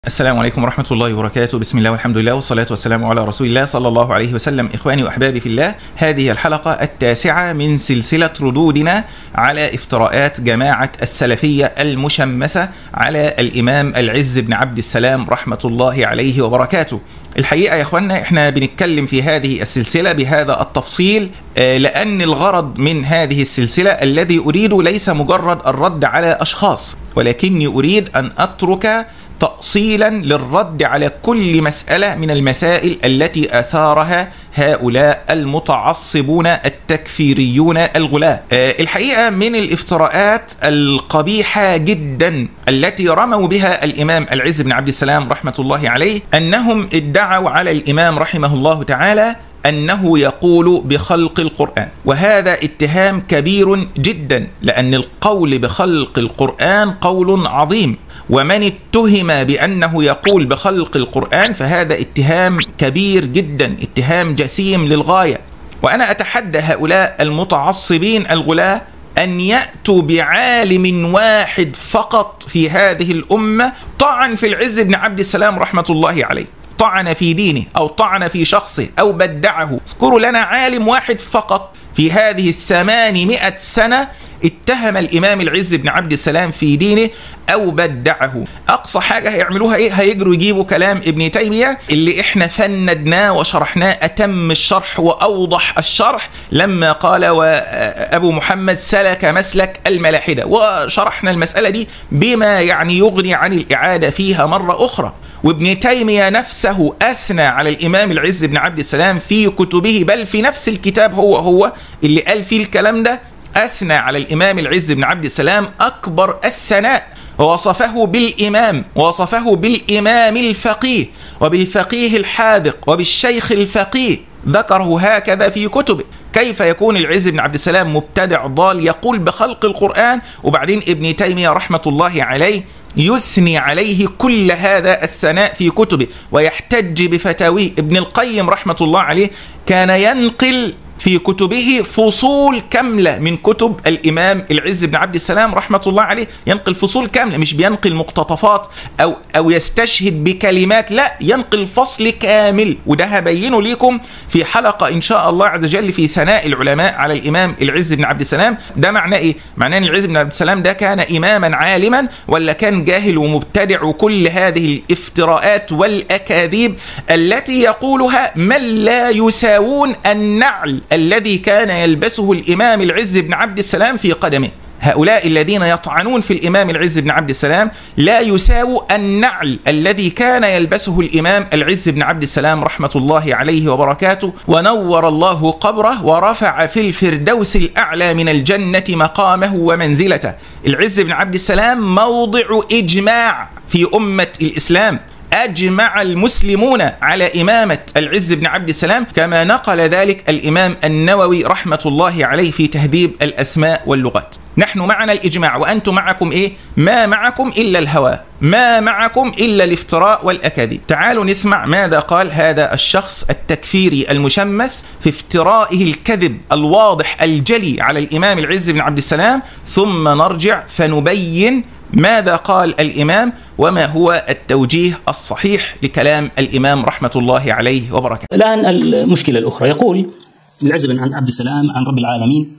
السلام عليكم ورحمة الله وبركاته بسم الله والحمد لله والصلاة والسلام على رسول الله صلى الله عليه وسلم إخواني وأحبابي في الله هذه الحلقة التاسعة من سلسلة ردودنا على افتراءات جماعة السلفية المشمسة على الإمام العز بن عبد السلام رحمة الله عليه وبركاته الحقيقة يا اخوانا احنا بنتكلم في هذه السلسلة بهذا التفصيل آه، لأن الغرض من هذه السلسلة الذي أريده ليس مجرد الرد على أشخاص ولكني أريد أن أترك تأصيلا للرد على كل مسألة من المسائل التي أثارها هؤلاء المتعصبون التكفيريون الغلاة آه، الحقيقة من الافتراءات القبيحة جدا التي رموا بها الإمام العز بن عبد السلام رحمة الله عليه أنهم ادعوا على الإمام رحمه الله تعالى أنه يقول بخلق القرآن وهذا اتهام كبير جدا لأن القول بخلق القرآن قول عظيم ومن اتهم بأنه يقول بخلق القرآن فهذا اتهام كبير جدا اتهام جسيم للغاية وأنا أتحدى هؤلاء المتعصبين الغلاة أن يأتوا بعالم واحد فقط في هذه الأمة طعن في العز بن عبد السلام رحمة الله عليه طعن في دينه أو طعن في شخصه أو بدعه اذكروا لنا عالم واحد فقط في هذه الثمانمائة سنة اتهم الإمام العز بن عبد السلام في دينه أو بدعه أقصى حاجة هيعملوها إيه هيجروا يجيبوا كلام ابن تيمية اللي إحنا فندناه وشرحناه أتم الشرح وأوضح الشرح لما قال وأبو محمد سلك مسلك الملاحدة وشرحنا المسألة دي بما يعني يغني عن الإعادة فيها مرة أخرى وابن تيمية نفسه أثنى على الإمام العز بن عبد السلام في كتبه بل في نفس الكتاب هو هو اللي قال فيه الكلام ده أثنى على الإمام العز بن عبد السلام أكبر الثناء ووصفه بالإمام ووصفه بالإمام الفقيه وبالفقيه الحاذق وبالشيخ الفقيه ذكره هكذا في كتبه كيف يكون العز بن عبد السلام مبتدع ضال يقول بخلق القرآن وبعدين ابن تيمية رحمة الله عليه يثني عليه كل هذا الثناء في كتبه ويحتج بفتاويه ابن القيم رحمة الله عليه كان ينقل في كتبه فصول كاملة من كتب الإمام العز بن عبد السلام رحمة الله عليه ينقل فصول كاملة مش بينقل مقتطفات أو أو يستشهد بكلمات لا ينقل فصل كامل وده هبينه لكم في حلقة إن شاء الله عز وجل في ثناء العلماء على الإمام العز بن عبد السلام ده معناه إيه؟ معناه أن العز بن عبد السلام ده كان إماما عالما ولا كان جاهل ومبتدع وكل هذه الافتراءات والأكاذيب التي يقولها من لا يساوون النعل الذي كان يلبسه الإمام العز بن عبد السلام في قدمه هؤلاء الذين يطعنون في الإمام العز بن عبد السلام لا يساووا النعل الذي كان يلبسه الإمام العز بن عبد السلام رحمة الله عليه وبركاته ونور الله قبره ورفع في الفردوس الأعلى من الجنة مقامه ومنزلته العز بن عبد السلام موضع إجماع في أمة الإسلام أجمع المسلمون على إمامة العز بن عبد السلام كما نقل ذلك الإمام النووي رحمة الله عليه في تهذيب الأسماء واللغات نحن معنا الإجماع وأنتم معكم إيه؟ ما معكم إلا الهوى ما معكم إلا الافتراء والأكاذيب تعالوا نسمع ماذا قال هذا الشخص التكفيري المشمس في افترائه الكذب الواضح الجلي على الإمام العز بن عبد السلام ثم نرجع فنبين ماذا قال الإمام وما هو التوجيه الصحيح لكلام الإمام رحمة الله عليه وبركاته الآن المشكلة الأخرى يقول العز بن عبد السلام عن رب العالمين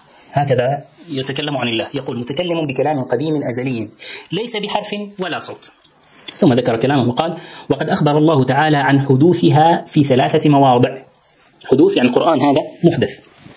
هكذا يتكلم عن الله يقول متكلم بكلام قديم أزلي ليس بحرف ولا صوت ثم ذكر كلامه وقال وقد أخبر الله تعالى عن حدوثها في ثلاثة مواضع حدوث يعني القرآن هذا محدث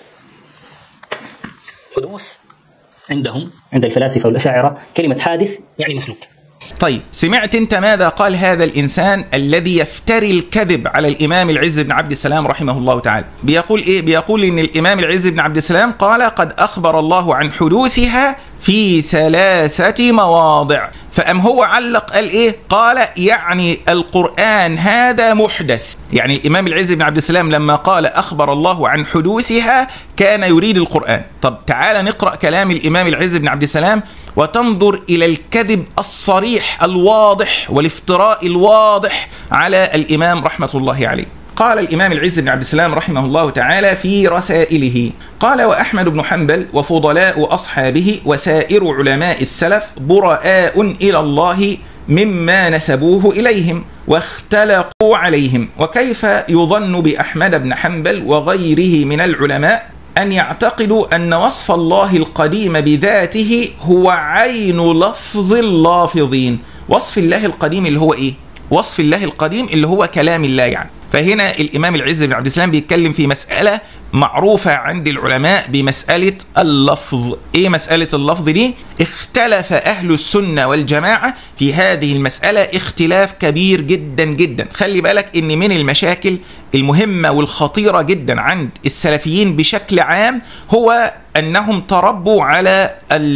حدوث عندهم عند الفلاسفة والأشاعرة كلمة حادث يعني مخلوق طيب سمعت انت ماذا قال هذا الانسان الذي يفتري الكذب على الامام العز بن عبد السلام رحمه الله تعالى بيقول ايه بيقول ان الامام العز بن عبد السلام قال قد اخبر الله عن حدوثها في ثلاثة مواضع فأم هو علق قال إيه قال يعني القرآن هذا محدث يعني الإمام العز بن عبد السلام لما قال أخبر الله عن حدوثها كان يريد القرآن طب تعال نقرأ كلام الإمام العز بن عبد السلام وتنظر إلى الكذب الصريح الواضح والافتراء الواضح على الإمام رحمة الله عليه قال الإمام العز بن عبد السلام رحمه الله تعالى في رسائله قال وأحمد بن حنبل وفضلاء أصحابه وسائر علماء السلف براء إلى الله مما نسبوه إليهم واختلقوا عليهم وكيف يظن بأحمد بن حنبل وغيره من العلماء أن يعتقدوا أن وصف الله القديم بذاته هو عين لفظ اللافظين وصف الله القديم اللي هو إيه؟ وصف الله القديم اللي هو كلام الله يعني فهنا الإمام العز بن عبد السلام بيتكلم في مسألة معروفة عند العلماء بمسألة اللفظ إيه مسألة اللفظ دي؟ اختلف أهل السنة والجماعة في هذه المسألة اختلاف كبير جدا جدا خلي بالك إن من المشاكل المهمة والخطيرة جدا عند السلفيين بشكل عام هو أنهم تربوا على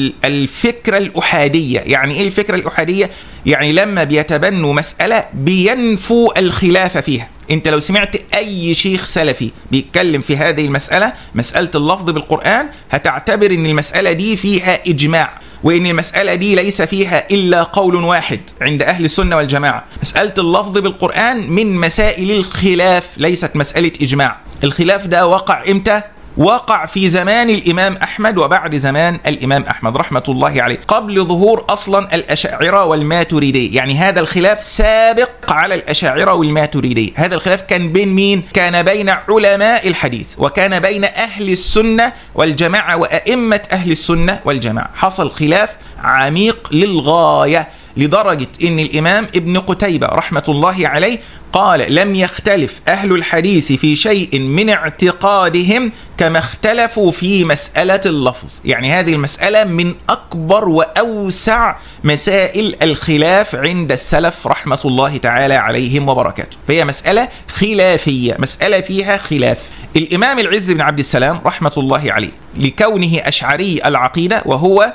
الفكرة الأحادية يعني إيه الفكرة الأحادية؟ يعني لما بيتبنوا مسألة بينفوا الخلاف فيها انت لو سمعت اي شيخ سلفي بيتكلم في هذه المساله مساله اللفظ بالقران هتعتبر ان المساله دي فيها اجماع وان المساله دي ليس فيها الا قول واحد عند اهل السنه والجماعه مساله اللفظ بالقران من مسائل الخلاف ليست مساله اجماع الخلاف ده وقع امتى وقع في زمان الإمام أحمد وبعد زمان الإمام أحمد رحمة الله عليه قبل ظهور أصلا الأشاعرة والماتريدية يعني هذا الخلاف سابق على الأشاعرة والماتريدية هذا الخلاف كان بين مين؟ كان بين علماء الحديث وكان بين أهل السنة والجماعة وأئمة أهل السنة والجماعة حصل خلاف عميق للغاية لدرجة أن الإمام ابن قتيبة رحمة الله عليه قال لم يختلف أهل الحديث في شيء من اعتقادهم كما اختلفوا في مسألة اللفظ يعني هذه المسألة من أكبر وأوسع مسائل الخلاف عند السلف رحمة الله تعالى عليهم وبركاته فهي مسألة خلافية مسألة فيها خلاف الإمام العز بن عبد السلام رحمة الله عليه لكونه أشعري العقيدة وهو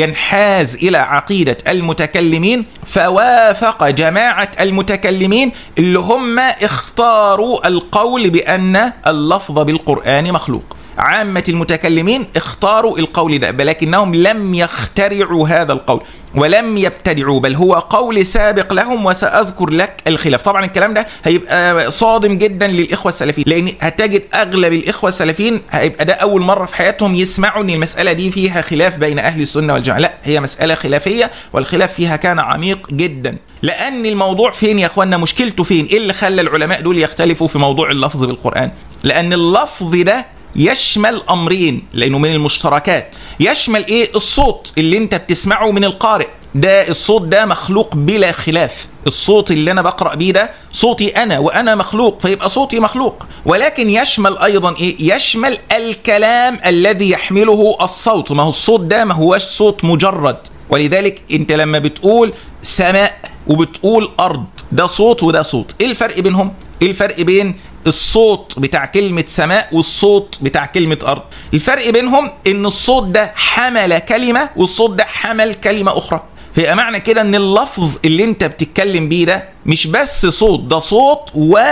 ينحاز إلى عقيدة المتكلمين فوافق جماعة المتكلمين اللي هم اختاروا القول بأن اللفظ بالقرآن مخلوق عامة المتكلمين اختاروا القول ده ولكنهم لم يخترعوا هذا القول ولم يبتدعوا بل هو قول سابق لهم وسأذكر لك الخلاف طبعا الكلام ده هيبقى صادم جدا للإخوة السلفيين لأن هتجد أغلب الإخوة السلفيين هيبقى ده أول مرة في حياتهم يسمعوا أن المسألة دي فيها خلاف بين أهل السنة والجماعة لا هي مسألة خلافية والخلاف فيها كان عميق جدا لأن الموضوع فين يا أخوانا مشكلته فين إيه اللي خلى العلماء دول يختلفوا في موضوع اللفظ بالقرآن لأن اللفظ ده يشمل امرين لانه من المشتركات يشمل ايه الصوت اللي انت بتسمعه من القارئ ده الصوت ده مخلوق بلا خلاف الصوت اللي انا بقرا بيه ده صوتي انا وانا مخلوق فيبقى صوتي مخلوق ولكن يشمل ايضا ايه يشمل الكلام الذي يحمله الصوت ما هو الصوت ده ما هوش صوت مجرد ولذلك انت لما بتقول سماء وبتقول ارض ده صوت وده صوت ايه الفرق بينهم ايه الفرق بين الصوت بتاع كلمة سماء والصوت بتاع كلمة أرض الفرق بينهم إن الصوت ده حمل كلمة والصوت ده حمل كلمة أخرى فيبقى معنى كده إن اللفظ اللي أنت بتتكلم بيه ده مش بس صوت ده صوت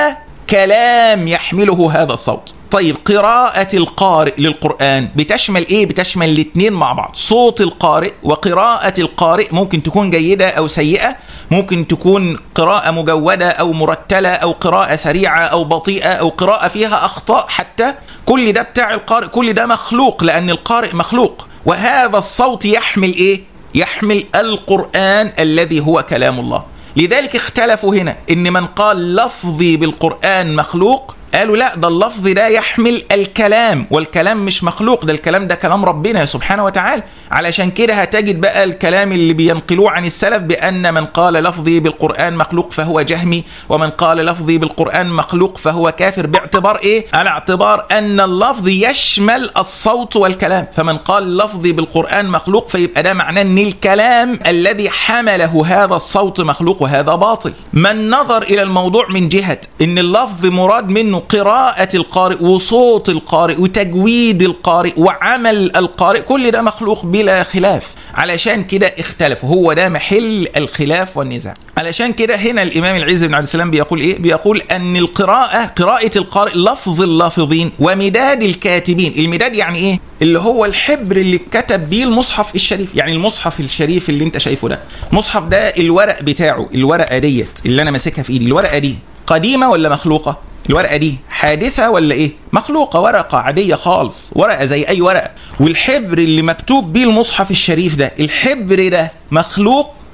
وكلام يحمله هذا الصوت طيب قراءة القارئ للقرآن بتشمل ايه؟ بتشمل الاثنين مع بعض، صوت القارئ وقراءة القارئ ممكن تكون جيدة أو سيئة، ممكن تكون قراءة مجودة أو مرتلة أو قراءة سريعة أو بطيئة أو قراءة فيها أخطاء حتى، كل ده بتاع القارئ، كل ده مخلوق لأن القارئ مخلوق، وهذا الصوت يحمل ايه؟ يحمل القرآن الذي هو كلام الله. لذلك اختلفوا هنا ان من قال لفظي بالقرآن مخلوق قالوا لا ده اللفظ ده يحمل الكلام والكلام مش مخلوق ده الكلام ده كلام ربنا سبحانه وتعالى علشان كده هتجد بقى الكلام اللي بينقلوه عن السلف بأن من قال لفظي بالقرآن مخلوق فهو جهمي ومن قال لفظي بالقرآن مخلوق فهو كافر باعتبار ايه على اعتبار ان اللفظ يشمل الصوت والكلام فمن قال لفظي بالقرآن مخلوق فيبقى ده معناه ان الكلام الذي حمله هذا الصوت مخلوق وهذا باطل من نظر الى الموضوع من جهة ان اللفظ مراد منه قراءة القارئ وصوت القارئ وتجويد القارئ وعمل القارئ كل ده مخلوق بلا خلاف علشان كده اختلف هو ده محل الخلاف والنزاع علشان كده هنا الامام العز بن عبد السلام بيقول ايه بيقول ان القراءه قراءه القارئ لفظ اللافظين ومداد الكاتبين المداد يعني ايه اللي هو الحبر اللي اتكتب بيه المصحف الشريف يعني المصحف الشريف اللي انت شايفه ده المصحف ده الورق بتاعه الورقه ديت اللي انا ماسكها في ايدي الورقه دي قديمه ولا مخلوقه الورقه دي حادثه ولا ايه مخلوقه ورقه عاديه خالص ورقه زي اي ورقه والحبر اللي مكتوب بيه المصحف الشريف ده الحبر ده مخلوق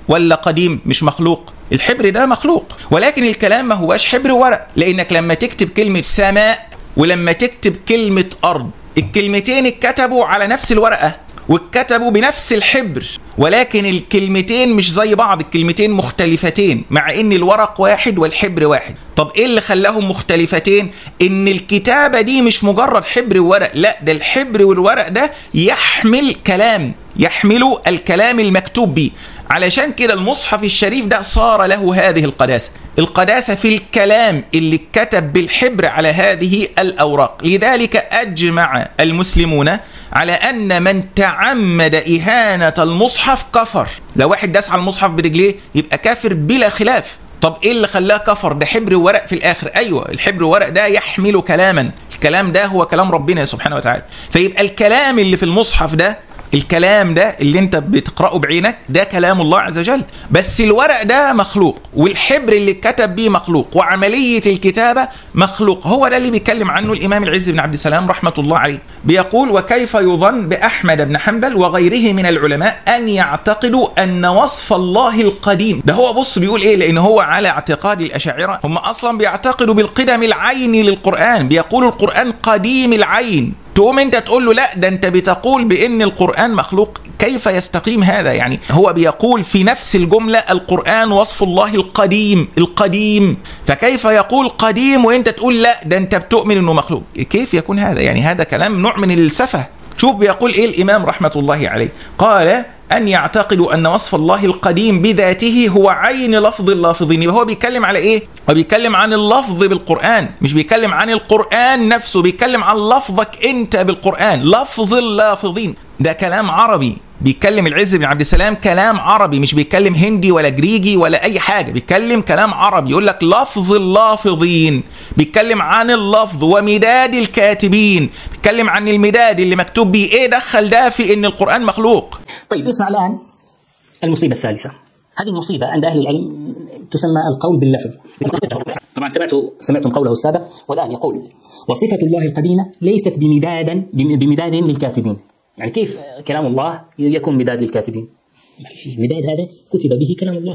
ولا قديم مش مخلوق الحبر ده مخلوق ولكن الكلام ما هواش حبر ورق لانك لما تكتب كلمه سماء ولما تكتب كلمه ارض الكلمتين اتكتبوا على نفس الورقه واتكتبوا بنفس الحبر ولكن الكلمتين مش زي بعض الكلمتين مختلفتين مع ان الورق واحد والحبر واحد طب ايه اللي خلاهم مختلفتين ان الكتابة دي مش مجرد حبر وورق لا ده الحبر والورق ده يحمل كلام يحمل الكلام المكتوب به علشان كده المصحف الشريف ده صار له هذه القداسة القداسة في الكلام اللي اتكتب بالحبر على هذه الأوراق لذلك أجمع المسلمون على أن من تعمد إهانة المصحف كفر لو واحد داس على المصحف برجليه يبقى كافر بلا خلاف طب ايه اللي خلاه كفر ده حبر ورق في الاخر ايوه الحبر ورق ده يحمل كلاما الكلام ده هو كلام ربنا سبحانه وتعالى فيبقى الكلام اللي في المصحف ده الكلام ده اللي انت بتقراه بعينك ده كلام الله عز وجل بس الورق ده مخلوق والحبر اللي اتكتب بيه مخلوق وعمليه الكتابه مخلوق هو ده اللي بيتكلم عنه الامام العز بن عبد السلام رحمه الله عليه بيقول وكيف يظن باحمد بن حنبل وغيره من العلماء ان يعتقدوا ان وصف الله القديم ده هو بص بيقول ايه لان هو على اعتقاد الاشاعره هم اصلا بيعتقدوا بالقدم العيني للقران بيقولوا القران قديم العين تقوم انت تقول له لا ده انت بتقول بان القران مخلوق كيف يستقيم هذا يعني هو بيقول في نفس الجمله القران وصف الله القديم القديم فكيف يقول قديم وانت تقول لا ده انت بتؤمن انه مخلوق كيف يكون هذا يعني هذا كلام نوع من السفه شوف بيقول ايه الامام رحمه الله عليه قال أن يعتقدوا أن وصف الله القديم بذاته هو عين لفظ اللافظين يبقى هو بيتكلم على إيه؟ هو بيتكلم عن اللفظ بالقرآن مش بيتكلم عن القرآن نفسه بيتكلم عن لفظك أنت بالقرآن لفظ اللافظين ده كلام عربي بيتكلم العز بن عبد السلام كلام عربي مش بيتكلم هندي ولا جريجي ولا اي حاجه بيتكلم كلام عربي يقول لك لفظ اللافظين بيتكلم عن اللفظ ومداد الكاتبين بيتكلم عن المداد اللي مكتوب بيه ايه دخل ده في ان القران مخلوق طيب اسمع الآن المصيبة الثالثة هذه المصيبة عند أهل العلم تسمى القول باللفظ طبعا سمعت سمعتم قوله السابق والآن يقول وصفة الله القديمة ليست بمدادا بمداد للكاتبين يعني كيف كلام الله يكون مداد للكاتبين المداد هذا كتب به كلام الله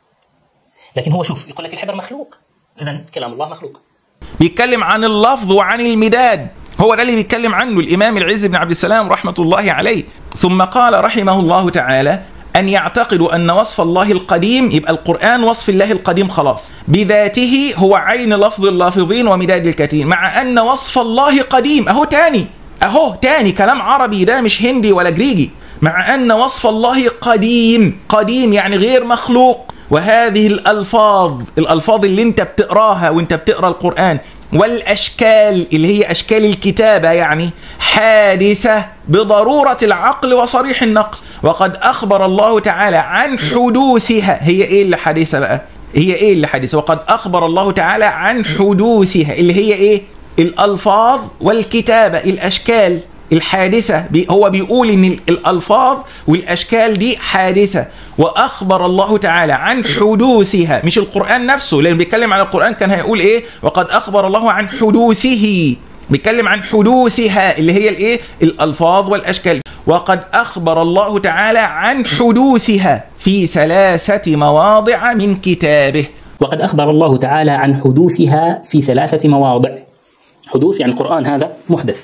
لكن هو شوف يقول لك الحبر مخلوق إذا كلام الله مخلوق بيتكلم عن اللفظ وعن المداد هو ده اللي بيتكلم عنه الامام العز بن عبد السلام رحمه الله عليه ثم قال رحمه الله تعالى أن يعتقدوا أن وصف الله القديم يبقى القرآن وصف الله القديم خلاص بذاته هو عين لفظ اللافظين ومداد الكاتبين مع أن وصف الله قديم أهو تاني أهو تاني كلام عربي ده مش هندي ولا جريجي مع أن وصف الله قديم قديم يعني غير مخلوق وهذه الألفاظ الألفاظ اللي انت بتقراها وانت بتقرا القرآن والاشكال اللي هي اشكال الكتابه يعني حادثه بضروره العقل وصريح النقل وقد اخبر الله تعالى عن حدوثها هي ايه اللي حادثه بقى هي ايه اللي حادثه وقد اخبر الله تعالى عن حدوثها اللي هي ايه الالفاظ والكتابه الاشكال الحادثة هو بيقول ان الالفاظ والاشكال دي حادثة واخبر الله تعالى عن حدوثها مش القرآن نفسه لان بيتكلم عن القرآن كان هيقول ايه وقد اخبر الله عن حدوثه بيتكلم عن حدوثها اللي هي الايه الالفاظ والاشكال وقد اخبر الله تعالى عن حدوثها في ثلاثة مواضع من كتابه وقد أخبر الله تعالى عن حدوثها في ثلاثة مواضع حدوث يعني القرآن هذا محدث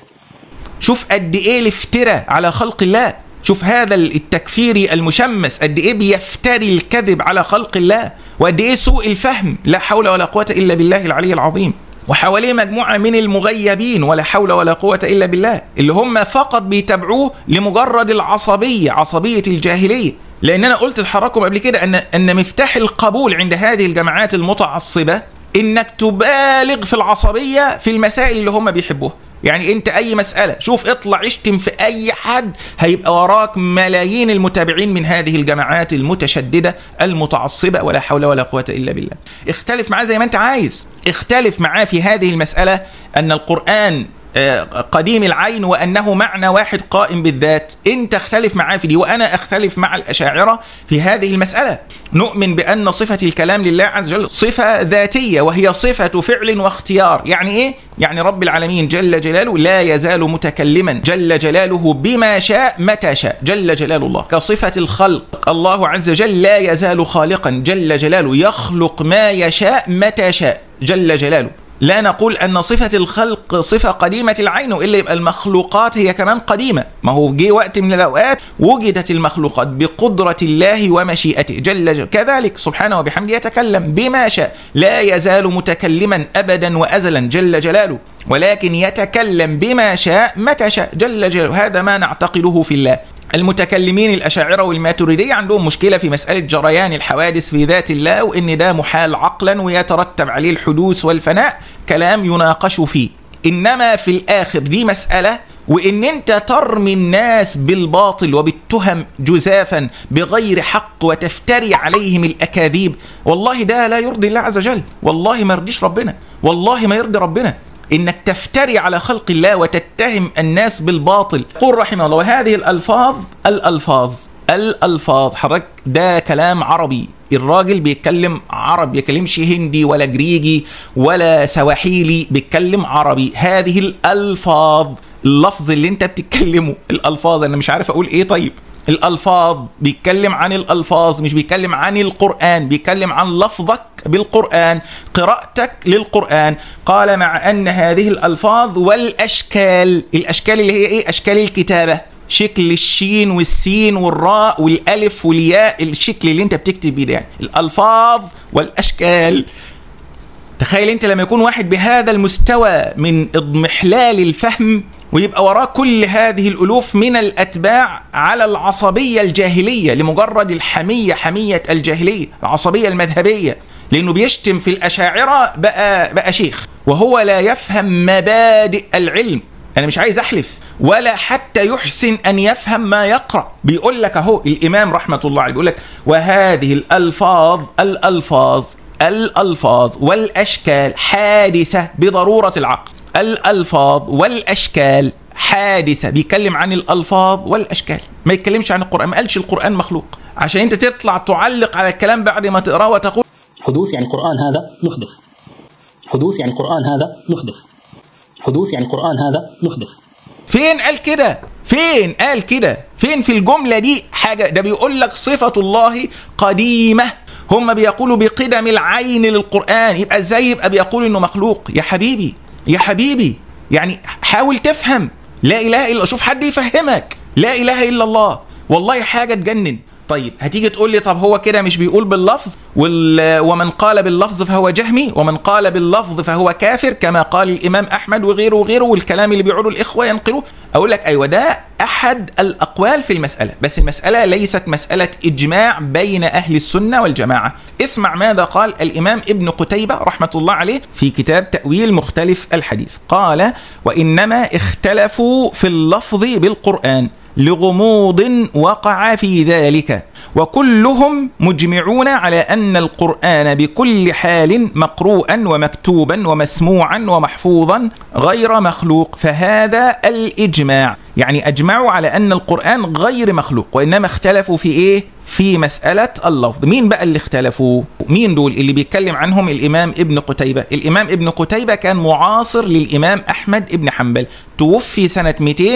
شوف قد ايه الافتراء على خلق الله شوف هذا التكفيري المشمس قد ايه بيفتري الكذب على خلق الله وقد ايه سوء الفهم لا حول ولا قوه الا بالله العلي العظيم وحواليه مجموعه من المغيبين ولا حول ولا قوه الا بالله اللي هم فقط بيتابعوه لمجرد العصبيه عصبيه الجاهليه لان انا قلت لحضراتكم قبل كده ان ان مفتاح القبول عند هذه الجماعات المتعصبه انك تبالغ في العصبيه في المسائل اللي هم بيحبوها يعني انت اي مساله شوف اطلع اشتم في اي حد هيبقى وراك ملايين المتابعين من هذه الجماعات المتشدده المتعصبه ولا حول ولا قوه الا بالله اختلف معاه زي ما انت عايز اختلف معاه في هذه المساله ان القران آه، قديم العين وانه معنى واحد قائم بالذات انت اختلف معاه في دي وانا اختلف مع الاشاعره في هذه المساله نؤمن بان صفه الكلام لله عز وجل صفه ذاتيه وهي صفه فعل واختيار يعني ايه يعني رب العالمين جل جلاله لا يزال متكلما جل جلاله بما شاء متى شاء جل جلال الله كصفه الخلق الله عز وجل لا يزال خالقا جل جلاله يخلق ما يشاء متى شاء جل جلاله لا نقول ان صفه الخلق صفه قديمه العين والا يبقى المخلوقات هي كمان قديمه ما هو جه وقت من الاوقات وجدت المخلوقات بقدره الله ومشيئته جل جلاله كذلك سبحانه وبحمده يتكلم بما شاء لا يزال متكلما ابدا وازلا جل جلاله ولكن يتكلم بما شاء متى شاء جل جلاله هذا ما نعتقده في الله المتكلمين الأشاعرة والماتريدية عندهم مشكلة في مسألة جريان الحوادث في ذات الله وإن ده محال عقلا ويترتب عليه الحدوث والفناء كلام يناقش فيه إنما في الآخر دي مسألة وإن أنت ترمي الناس بالباطل وبالتهم جزافا بغير حق وتفتري عليهم الأكاذيب والله ده لا يرضي الله عز وجل والله ما يرضيش ربنا والله ما يرضي ربنا انك تفتري على خلق الله وتتهم الناس بالباطل قل رحمه الله وهذه الالفاظ الالفاظ الالفاظ حضرتك ده كلام عربي الراجل بيتكلم عربي بيتكلمش هندي ولا جريجي ولا سواحيلي بيتكلم عربي هذه الالفاظ اللفظ اللي انت بتتكلمه الالفاظ انا مش عارف اقول ايه طيب الالفاظ بيتكلم عن الالفاظ مش بيتكلم عن القران بيتكلم عن لفظك بالقران قراءتك للقران قال مع ان هذه الالفاظ والاشكال الاشكال اللي هي ايه اشكال الكتابه شكل الشين والسين والراء والالف والياء الشكل اللي انت بتكتب بيه ده يعني الالفاظ والاشكال تخيل انت لما يكون واحد بهذا المستوى من اضمحلال الفهم ويبقى وراه كل هذه الالوف من الاتباع على العصبيه الجاهليه لمجرد الحميه حميه الجاهليه العصبيه المذهبيه لانه بيشتم في الاشاعره بقى بقى شيخ وهو لا يفهم مبادئ العلم انا مش عايز احلف ولا حتى يحسن ان يفهم ما يقرا بيقول لك اهو الامام رحمه الله عليه بيقول لك وهذه الالفاظ الالفاظ الالفاظ والاشكال حادثه بضروره العقل الالفاظ والاشكال حادثه بيتكلم عن الالفاظ والاشكال ما يتكلمش عن القران ما قالش القران مخلوق عشان انت تطلع تعلق على الكلام بعد ما تقراه وتقول حدوث يعني القرآن هذا محدث حدوث يعني القرآن هذا محدث حدوث يعني القرآن هذا محدث فين قال كده فين قال كده فين في الجمله دي حاجه ده بيقول لك صفه الله قديمه هم بيقولوا بقدم العين للقران يبقى ازاي يبقى بيقول انه مخلوق يا حبيبي يا حبيبي يعني حاول تفهم لا اله الا شوف حد يفهمك لا اله الا الله والله حاجه تجنن طيب هتيجي تقول لي طب هو كده مش بيقول باللفظ وال... ومن قال باللفظ فهو جهمي ومن قال باللفظ فهو كافر كما قال الامام احمد وغيره وغيره والكلام اللي بيقوله الاخوه ينقلوه اقول لك ايوه ده احد الاقوال في المساله بس المساله ليست مساله اجماع بين اهل السنه والجماعه اسمع ماذا قال الامام ابن قتيبه رحمه الله عليه في كتاب تاويل مختلف الحديث قال وانما اختلفوا في اللفظ بالقران لغموض وقع في ذلك وكلهم مجمعون على ان القران بكل حال مقروءا ومكتوبا ومسموعا ومحفوظا غير مخلوق فهذا الاجماع يعني اجمعوا على ان القران غير مخلوق وانما اختلفوا في ايه في مسألة اللفظ مين بقى اللي اختلفوا مين دول اللي بيتكلم عنهم الإمام ابن قتيبة الإمام ابن قتيبة كان معاصر للإمام أحمد ابن حنبل توفي سنة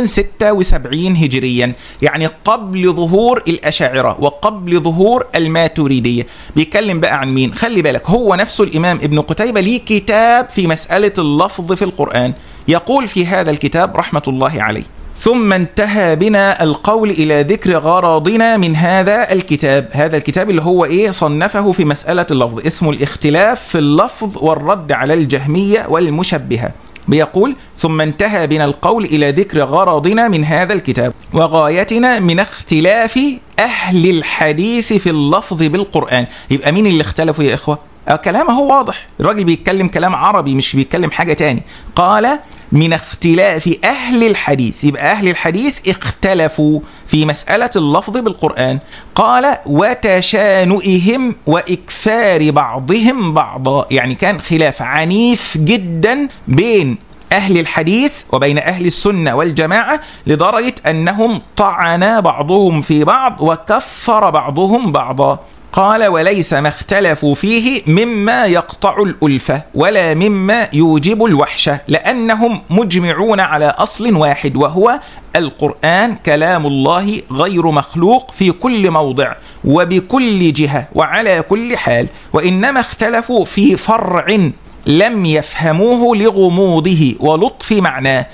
276 هجريا يعني قبل ظهور الأشاعرة وقبل ظهور الماتريدية بيتكلم بقى عن مين خلي بالك هو نفسه الإمام ابن قتيبة ليه كتاب في مسألة اللفظ في القرآن يقول في هذا الكتاب رحمة الله عليه ثم انتهى بنا القول الى ذكر غراضنا من هذا الكتاب هذا الكتاب اللي هو ايه صنفه في مساله اللفظ اسمه الاختلاف في اللفظ والرد على الجهميه والمشبهه بيقول ثم انتهى بنا القول الى ذكر غرضنا من هذا الكتاب وغايتنا من اختلاف اهل الحديث في اللفظ بالقران يبقى مين اللي اختلفوا يا اخوه كلامه واضح الراجل بيتكلم كلام عربي مش بيتكلم حاجة تاني قال من اختلاف أهل الحديث يبقى أهل الحديث اختلفوا في مسألة اللفظ بالقرآن قال وتشانئهم وإكفار بعضهم بعضا يعني كان خلاف عنيف جدا بين أهل الحديث وبين أهل السنة والجماعة لدرجة أنهم طعنا بعضهم في بعض وكفر بعضهم بعضا قال وليس ما اختلفوا فيه مما يقطع الألفة ولا مما يوجب الوحشة لأنهم مجمعون على أصل واحد وهو القرآن كلام الله غير مخلوق في كل موضع وبكل جهة وعلى كل حال وإنما اختلفوا في فرع لم يفهموه لغموضه ولطف معناه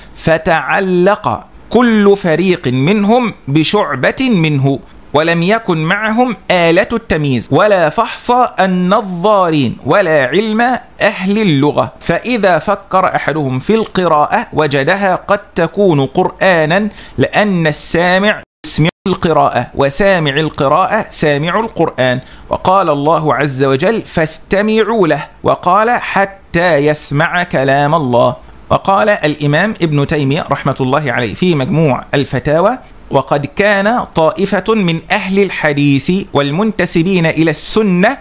فتعلق كل فريق منهم بشعبة منه ولم يكن معهم آلة التمييز ولا فحص النظارين ولا علم أهل اللغة فإذا فكر أحدهم في القراءة وجدها قد تكون قرآنا لأن السامع يسمع القراءة وسامع القراءة سامع القرآن وقال الله عز وجل فاستمعوا له وقال حتى يسمع كلام الله وقال الإمام ابن تيمية رحمة الله عليه في مجموع الفتاوى وقد كان طائفة من أهل الحديث والمنتسبين إلى السنة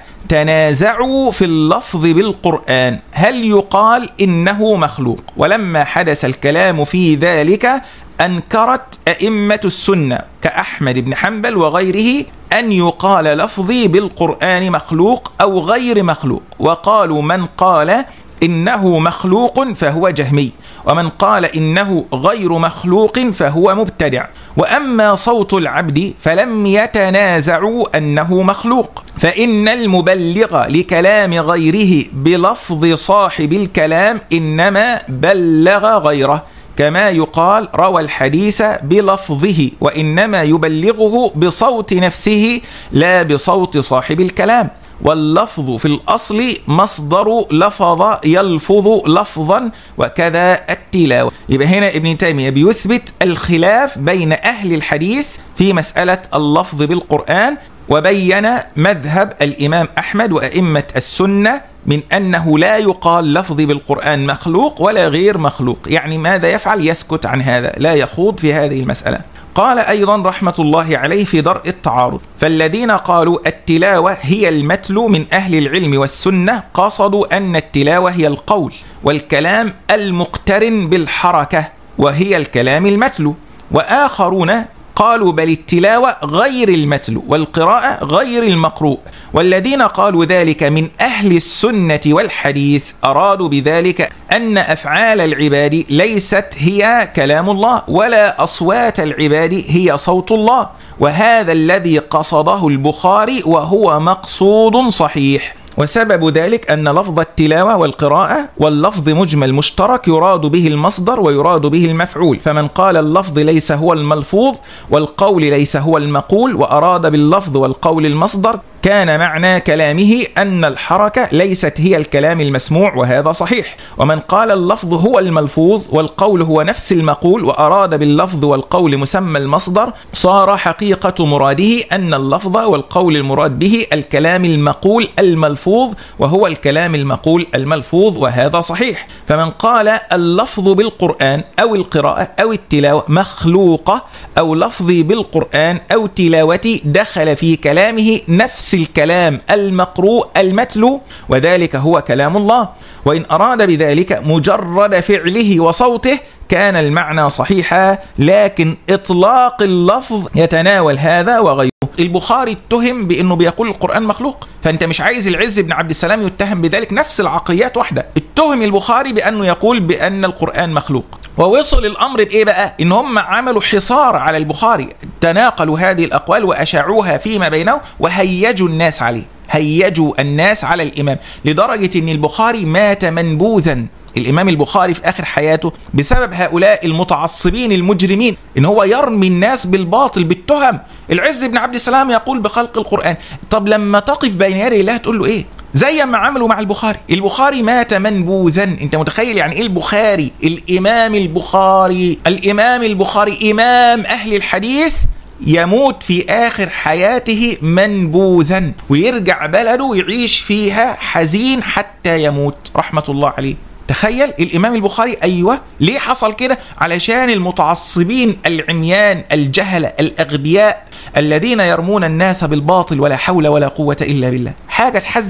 تنازعوا في اللفظ بالقرآن هل يقال إنه مخلوق ولما حدث الكلام في ذلك أنكرت أئمة السنة كأحمد بن حنبل وغيره أن يقال لفظي بالقرآن مخلوق أو غير مخلوق وقالوا من قال إنه مخلوق فهو جهمي ومن قال إنه غير مخلوق فهو مبتدع وأما صوت العبد فلم يتنازعوا أنه مخلوق فإن المبلغ لكلام غيره بلفظ صاحب الكلام إنما بلغ غيره كما يقال روى الحديث بلفظه وإنما يبلغه بصوت نفسه لا بصوت صاحب الكلام واللفظ في الأصل مصدر لفظ يلفظ لفظا وكذا التلاوة يبقى هنا ابن تيمية بيثبت الخلاف بين أهل الحديث في مسألة اللفظ بالقرآن وبين مذهب الإمام أحمد وأئمة السنة من أنه لا يقال لفظي بالقرآن مخلوق ولا غير مخلوق يعني ماذا يفعل يسكت عن هذا لا يخوض في هذه المسألة قال أيضا رحمة الله عليه في درء التعارض فالذين قالوا التلاوة هي المتلو من أهل العلم والسنة قصدوا أن التلاوة هي القول والكلام المقترن بالحركة وهي الكلام المتلو وآخرون قالوا بل التلاوة غير المتلو والقراءة غير المقروء والذين قالوا ذلك من أهل السنة والحديث أرادوا بذلك أن أفعال العباد ليست هي كلام الله ولا أصوات العباد هي صوت الله وهذا الذي قصده البخاري وهو مقصود صحيح وسبب ذلك أن لفظ التلاوة والقراءة واللفظ مجمل مشترك يراد به المصدر ويراد به المفعول فمن قال اللفظ ليس هو الملفوظ والقول ليس هو المقول وأراد باللفظ والقول المصدر كان معنى كلامه أن الحركة ليست هي الكلام المسموع وهذا صحيح ومن قال اللفظ هو الملفوظ والقول هو نفس المقول وأراد باللفظ والقول مسمى المصدر صار حقيقة مراده أن اللفظ والقول المراد به الكلام المقول الملفوظ وهو الكلام المقول الملفوظ وهذا صحيح فمن قال اللفظ بالقرآن أو القراءة أو التلاوة مخلوقة أو لفظي بالقرآن أو تلاوتي دخل في كلامه نفس الكلام المقروء المتلو وذلك هو كلام الله وإن أراد بذلك مجرد فعله وصوته كان المعنى صحيحا لكن إطلاق اللفظ يتناول هذا وغيره البخاري اتهم بانه بيقول القران مخلوق فانت مش عايز العز بن عبد السلام يتهم بذلك نفس العقليات واحده اتهم البخاري بانه يقول بان القران مخلوق ووصل الامر بايه بقى ان هم عملوا حصار على البخاري تناقلوا هذه الاقوال واشاعوها فيما بينهم وهيجوا الناس عليه هيجوا الناس على الامام لدرجه ان البخاري مات منبوذا الامام البخاري في اخر حياته بسبب هؤلاء المتعصبين المجرمين ان هو يرمي الناس بالباطل بالتهم العز بن عبد السلام يقول بخلق القران طب لما تقف بين يدي الله تقول له ايه زي ما عملوا مع البخاري البخاري مات منبوذا انت متخيل يعني ايه البخاري الامام البخاري الامام البخاري امام اهل الحديث يموت في اخر حياته منبوذا ويرجع بلده ويعيش فيها حزين حتى يموت رحمه الله عليه تخيل الامام البخاري ايوه ليه حصل كده علشان المتعصبين العميان الجهله الاغبياء الذين يرمون الناس بالباطل ولا حول ولا قوه الا بالله حاجه تحزن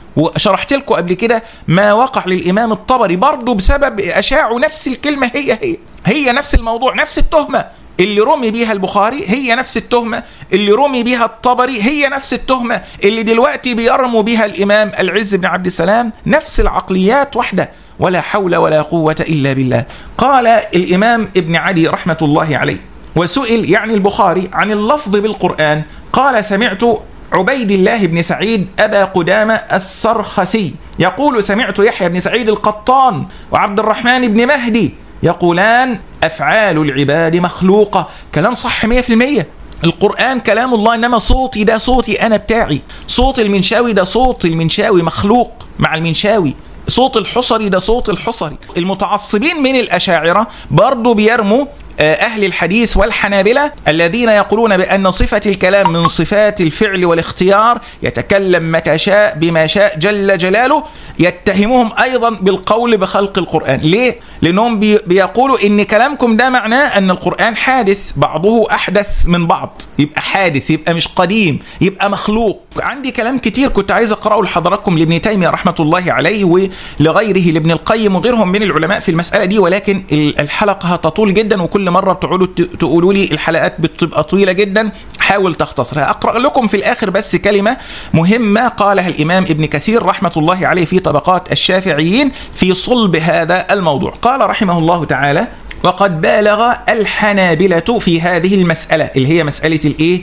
وشرحت لكم قبل كده ما وقع للامام الطبري برضه بسبب اشاعوا نفس الكلمه هي هي هي نفس الموضوع نفس التهمه اللي رمي بيها البخاري هي نفس التهمة اللي رمي بيها الطبري هي نفس التهمة اللي دلوقتي بيرموا بيها الإمام العز بن عبد السلام نفس العقليات واحدة ولا حول ولا قوة إلا بالله قال الإمام ابن علي رحمة الله عليه وسئل يعني البخاري عن اللفظ بالقرآن قال سمعت عبيد الله بن سعيد أبا قدامة السرخسي يقول سمعت يحيى بن سعيد القطان وعبد الرحمن بن مهدي يقولان أفعال العباد مخلوقة كلام صح 100% القرآن كلام الله إنما صوتي ده صوتي أنا بتاعي صوت المنشاوي ده صوت المنشاوي مخلوق مع المنشاوي صوت الحصري ده صوت الحصري المتعصبين من الأشاعرة برضو بيرموا أهل الحديث والحنابلة الذين يقولون بأن صفة الكلام من صفات الفعل والاختيار يتكلم متى شاء بما شاء جل جلاله يتهمهم أيضا بالقول بخلق القرآن ليه؟ لأنهم بيقولوا إن كلامكم ده معناه أن القرآن حادث بعضه أحدث من بعض يبقى حادث يبقى مش قديم يبقى مخلوق عندي كلام كتير كنت عايز أقرأه لحضراتكم لابن تيمية رحمة الله عليه ولغيره لابن القيم وغيرهم من العلماء في المسألة دي ولكن الحلقة هتطول جدا وكل مرة بتقعدوا تقولوا لي الحلقات بتبقى طويلة جدا حاول تختصرها أقرأ لكم في الآخر بس كلمة مهمة قالها الإمام ابن كثير رحمة الله عليه في طبقات الشافعيين في صلب هذا الموضوع قال رحمه الله تعالى وقد بالغ الحنابلة في هذه المسألة اللي هي مسألة الإيه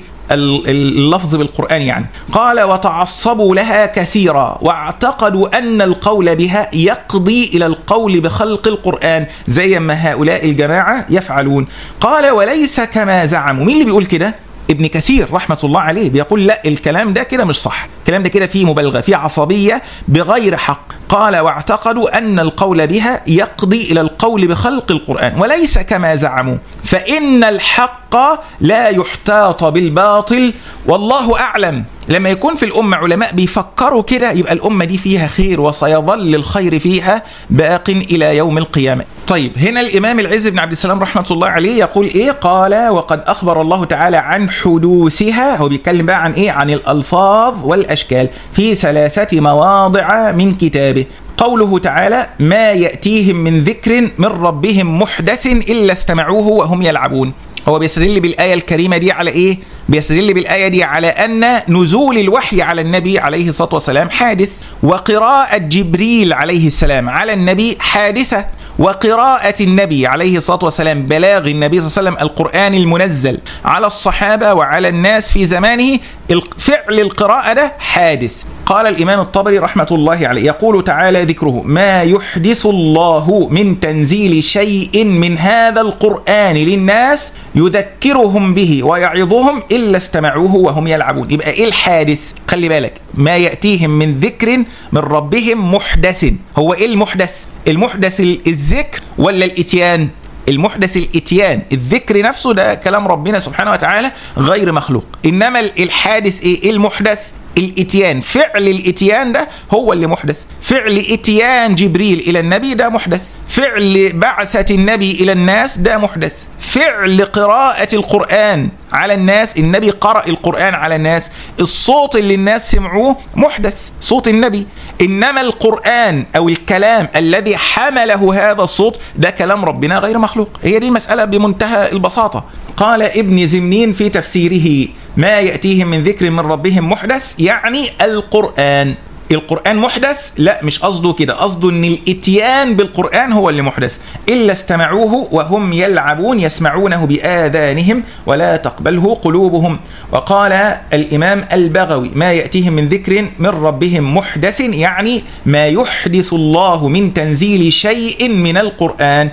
اللفظ بالقرآن يعني قال وتعصبوا لها كثيرا واعتقدوا أن القول بها يقضي إلى القول بخلق القرآن زي ما هؤلاء الجماعة يفعلون قال وليس كما زعموا مين اللي بيقول كده ابن كثير رحمة الله عليه بيقول لا الكلام ده كده مش صح الكلام ده كده فيه مبالغة فيه عصبية بغير حق قال واعتقدوا أن القول بها يقضي إلى القول بخلق القرآن وليس كما زعموا فإن الحق لا يحتاط بالباطل والله أعلم لما يكون في الأمة علماء بيفكروا كده يبقى الأمة دي فيها خير وسيظل الخير فيها باق إلى يوم القيامة طيب هنا الإمام العز بن عبد السلام رحمة الله عليه يقول إيه قال وقد أخبر الله تعالى عن حدوثها هو بيتكلم بقى عن إيه عن الألفاظ والأشكال في ثلاثة مواضع من كتابه قوله تعالى ما يأتيهم من ذكر من ربهم محدث إلا استمعوه وهم يلعبون هو بيستدل بالآية الكريمة دي على إيه؟ بيستدل بالآية دي على أن نزول الوحي على النبي عليه الصلاة والسلام حادث وقراءة جبريل عليه السلام على النبي حادثة وقراءة النبي عليه الصلاة والسلام بلاغ النبي صلى الله عليه وسلم القرآن المنزل على الصحابة وعلى الناس في زمانه فعل القراءة ده حادث قال الإمام الطبري رحمة الله عليه يقول تعالى ذكره ما يحدث الله من تنزيل شيء من هذا القرآن للناس يذكرهم به ويعظهم إلا استمعوه وهم يلعبون يبقى إيه الحادث خلي بالك ما يأتيهم من ذكر من ربهم محدث هو إيه المحدث المحدث الذكر ولا الإتيان المحدث الاتيان الذكر نفسه ده كلام ربنا سبحانه وتعالى غير مخلوق انما الحادث ايه المحدث الاتيان فعل الاتيان ده هو اللي محدث فعل اتيان جبريل الى النبي ده محدث فعل بعثة النبي الى الناس ده محدث فعل قراءة القرآن على الناس النبي قرأ القرآن على الناس الصوت اللي الناس سمعوه محدث صوت النبي إنما القرآن أو الكلام الذي حمله هذا الصوت ده كلام ربنا غير مخلوق هي دي المسألة بمنتهى البساطة قال ابن زمنين في تفسيره ما يأتيهم من ذكر من ربهم محدث يعني القرآن القرآن محدث لا مش قصده كده قصده ان الاتيان بالقرآن هو اللي محدث إلا استمعوه وهم يلعبون يسمعونه بآذانهم ولا تقبله قلوبهم وقال الإمام البغوي ما يأتيهم من ذكر من ربهم محدث يعني ما يحدث الله من تنزيل شيء من القرآن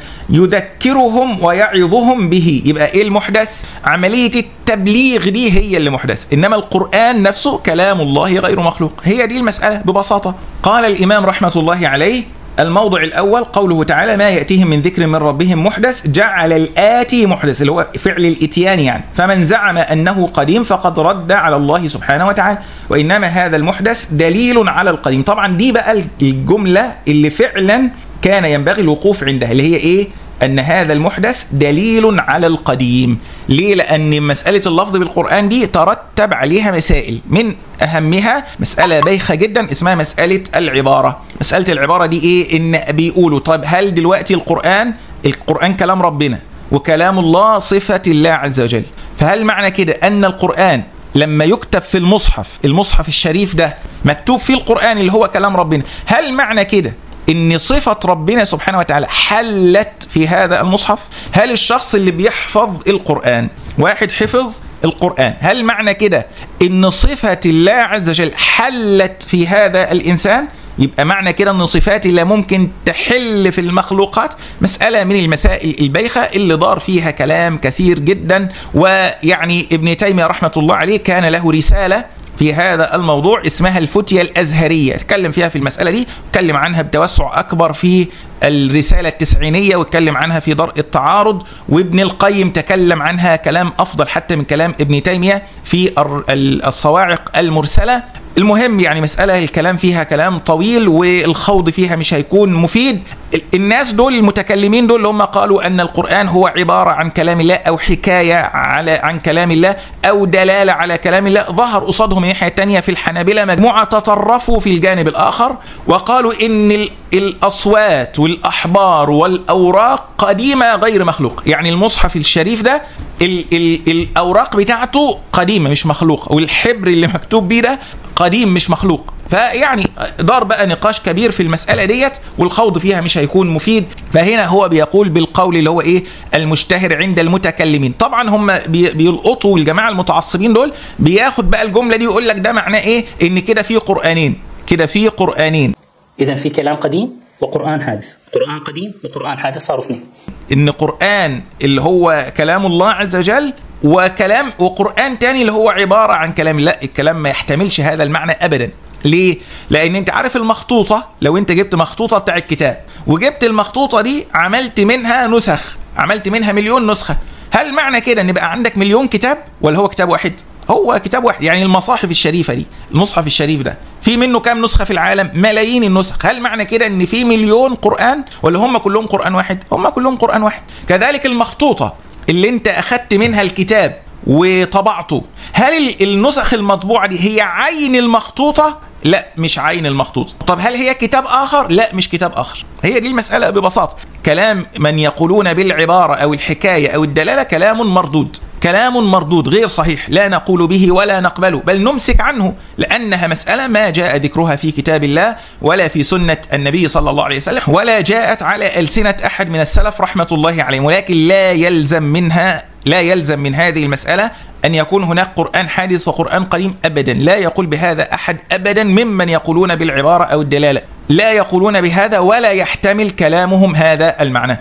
يذكرهم ويعظهم به يبقى إيه المحدث عملية التبليغ دي هي اللي محدث إنما القرآن نفسه كلام الله غير مخلوق هي دي المسألة ببساطة قال الإمام رحمة الله عليه الموضع الأول قوله تعالى ما يأتيهم من ذكر من ربهم محدث جعل الآتي محدث اللي هو فعل الإتيان يعني فمن زعم أنه قديم فقد رد على الله سبحانه وتعالى وإنما هذا المحدث دليل على القديم طبعا دي بقى الجملة اللي فعلا كان ينبغي الوقوف عندها اللي هي إيه أن هذا المحدث دليل على القديم ليه؟ لأن مسألة اللفظ بالقرآن دي ترتب عليها مسائل من أهمها مسألة بايخة جدا اسمها مسألة العبارة مسألة العبارة دي إيه؟ إن بيقولوا طب هل دلوقتي القرآن القرآن كلام ربنا وكلام الله صفة الله عز وجل فهل معنى كده أن القرآن لما يكتب في المصحف المصحف الشريف ده مكتوب فيه القرآن اللي هو كلام ربنا هل معنى كده ان صفة ربنا سبحانه وتعالى حلت في هذا المصحف هل الشخص اللي بيحفظ القرآن واحد حفظ القرآن هل معنى كده ان صفة الله عز وجل حلت في هذا الإنسان يبقى معنى كده ان صفات الله ممكن تحل في المخلوقات مسألة من المسائل البايخة اللي دار فيها كلام كثير جدا ويعني ابن تيمية رحمة الله عليه كان له رسالة في هذا الموضوع اسمها الفتية الأزهرية اتكلم فيها في المسألة دي اتكلم عنها بتوسع أكبر في الرسالة التسعينية واتكلم عنها في درء التعارض وابن القيم تكلم عنها كلام أفضل حتى من كلام ابن تيمية في الصواعق المرسلة المهم يعني مسألة الكلام فيها كلام طويل والخوض فيها مش هيكون مفيد الناس دول المتكلمين دول اللي هم قالوا أن القرآن هو عبارة عن كلام الله أو حكاية على عن كلام الله أو دلالة على كلام الله ظهر قصادهم من الناحية الثانية في الحنابلة مجموعة تطرفوا في الجانب الآخر وقالوا إن الأصوات والأحبار والأوراق قديمة غير مخلوق يعني المصحف الشريف ده ال ال الأوراق بتاعته قديمة مش مخلوقة والحبر اللي مكتوب بيه ده قديم مش مخلوق فيعني دار بقى نقاش كبير في المسألة ديت والخوض فيها مش هيكون مفيد فهنا هو بيقول بالقول اللي هو ايه المشتهر عند المتكلمين طبعا هم بيلقطوا الجماعة المتعصبين دول بياخد بقى الجملة دي ويقول لك ده معناه ايه ان كده في قرآنين كده في قرآنين إذا في كلام قديم وقرآن حادث قرآن قديم وقرآن حادث صاروا اثنين ان قرآن اللي هو كلام الله عز وجل وكلام وقرآن تاني اللي هو عبارة عن كلام لا الكلام ما يحتملش هذا المعنى أبدا ليه؟ لأن أنت عارف المخطوطة لو أنت جبت مخطوطة بتاع الكتاب وجبت المخطوطة دي عملت منها نسخ عملت منها مليون نسخة هل معنى كده أن يبقى عندك مليون كتاب ولا هو كتاب واحد؟ هو كتاب واحد يعني المصاحف الشريفة دي المصحف الشريف ده في منه كام نسخة في العالم ملايين النسخ هل معنى كده ان في مليون قرآن ولا هم كلهم قرآن واحد هم كلهم قرآن واحد كذلك المخطوطة اللي انت اخدت منها الكتاب وطبعته هل النسخ المطبوعة دي هي عين المخطوطة لا مش عين المخطوط طب هل هي كتاب آخر لا مش كتاب آخر هي دي المسألة ببساطة كلام من يقولون بالعبارة أو الحكاية أو الدلالة كلام مردود كلام مردود غير صحيح لا نقول به ولا نقبله بل نمسك عنه لأنها مسألة ما جاء ذكرها في كتاب الله ولا في سنة النبي صلى الله عليه وسلم ولا جاءت على ألسنة أحد من السلف رحمة الله عليهم ولكن لا يلزم منها لا يلزم من هذه المسألة أن يكون هناك قرآن حادث وقرآن قديم أبدا لا يقول بهذا أحد أبدا ممن يقولون بالعبارة أو الدلالة لا يقولون بهذا ولا يحتمل كلامهم هذا المعنى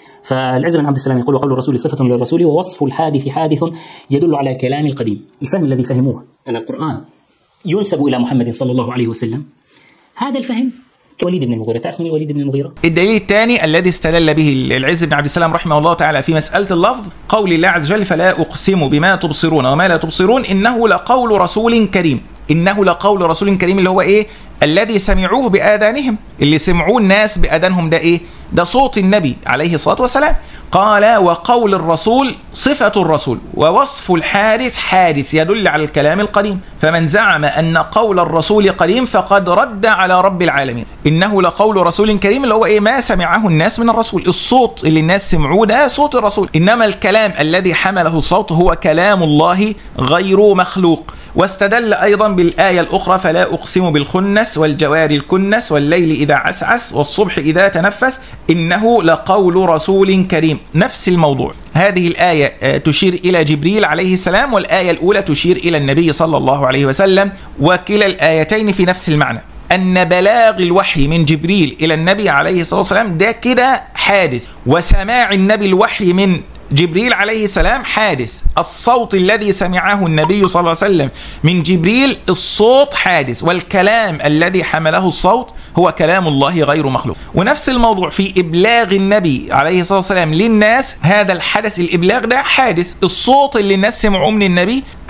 فالعز بن عبد السلام يقول وقول الرسول صفة للرسول ووصف الحادث حادث يدل على الكلام القديم الفهم الذي فهموه أن القرآن ينسب إلى محمد صلى الله عليه وسلم هذا الفهم كوليد بن المغيرة تعرف من الوليد بن المغيرة؟ الدليل الثاني الذي استدل به العز بن عبد السلام رحمه الله تعالى في مسألة اللفظ قول الله عز وجل فلا أقسم بما تبصرون وما لا تبصرون إنه لقول رسول كريم إنه لقول رسول كريم اللي هو إيه؟ الذي سمعوه بآذانهم اللي سمعوه الناس بآذانهم ده إيه؟ ده صوت النبي عليه الصلاة والسلام قال وقول الرسول صفة الرسول ووصف الحادث حادث يدل على الكلام القديم فمن زعم أن قول الرسول قديم فقد رد على رب العالمين إنه لقول رسول كريم اللي هو إيه ما سمعه الناس من الرسول الصوت اللي الناس سمعوه ده صوت الرسول إنما الكلام الذي حمله الصوت هو كلام الله غير مخلوق واستدل أيضا بالآية الأخرى فلا أقسم بالخنس والجوار الكنس والليل إذا عسعس والصبح إذا تنفس إنه لقول رسول كريم نفس الموضوع هذه الآية تشير إلى جبريل عليه السلام والآية الأولى تشير إلى النبي صلى الله عليه وسلم وكلا الآيتين في نفس المعنى أن بلاغ الوحي من جبريل إلى النبي عليه الصلاة والسلام ده كده حادث وسماع النبي الوحي من جبريل عليه السلام حادث الصوت الذي سمعه النبي صلى الله عليه وسلم من جبريل الصوت حادث والكلام الذي حمله الصوت هو كلام الله غير مخلوق ونفس الموضوع في إبلاغ النبي عليه الصلاة والسلام للناس هذا الحدث الإبلاغ ده حادث الصوت اللي الناس سمعوه من النبي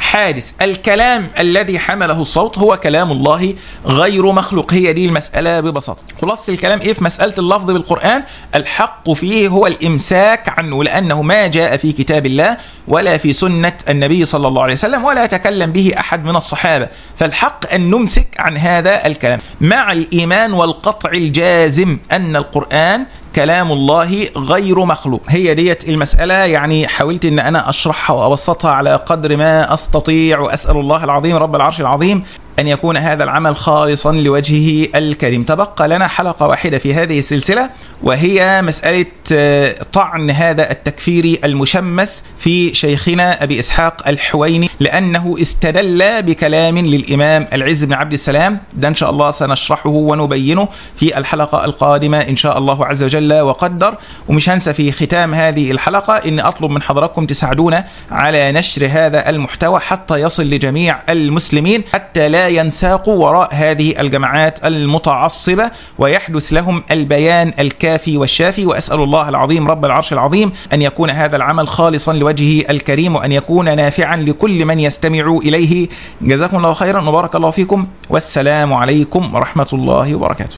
حادث الكلام الذي حمله الصوت هو كلام الله غير مخلوق هي دي المسألة ببساطة خلاص الكلام إيه في مسألة اللفظ بالقرآن الحق فيه هو الإمساك عنه لأنه ما جاء في كتاب الله ولا في سنة النبي صلى الله عليه وسلم ولا يتكلم به أحد من الصحابة فالحق أن نمسك عن هذا الكلام مع الإيمان والقطع الجازم أن القرآن كلام الله غير مخلوق هي ديت المسألة يعني حاولت أن أنا أشرحها وأبسطها على قدر ما أستطيع وأسأل الله العظيم رب العرش العظيم أن يكون هذا العمل خالصا لوجهه الكريم تبقى لنا حلقة واحدة في هذه السلسلة وهي مسألة طعن هذا التكفير المشمس في شيخنا أبي إسحاق الحويني لأنه استدل بكلام للإمام العز بن عبد السلام ده إن شاء الله سنشرحه ونبينه في الحلقة القادمة إن شاء الله عز وجل وقدر ومش هنسى في ختام هذه الحلقة إن أطلب من حضراتكم تساعدونا على نشر هذا المحتوى حتى يصل لجميع المسلمين حتى لا ينساقوا وراء هذه الجماعات المتعصبة ويحدث لهم البيان الكافي والشافي وأسأل الله العظيم رب العرش العظيم أن يكون هذا العمل خالصا لوجهه الكريم وأن يكون نافعا لكل من يستمع إليه جزاكم الله خيرا وبارك الله فيكم والسلام عليكم ورحمة الله وبركاته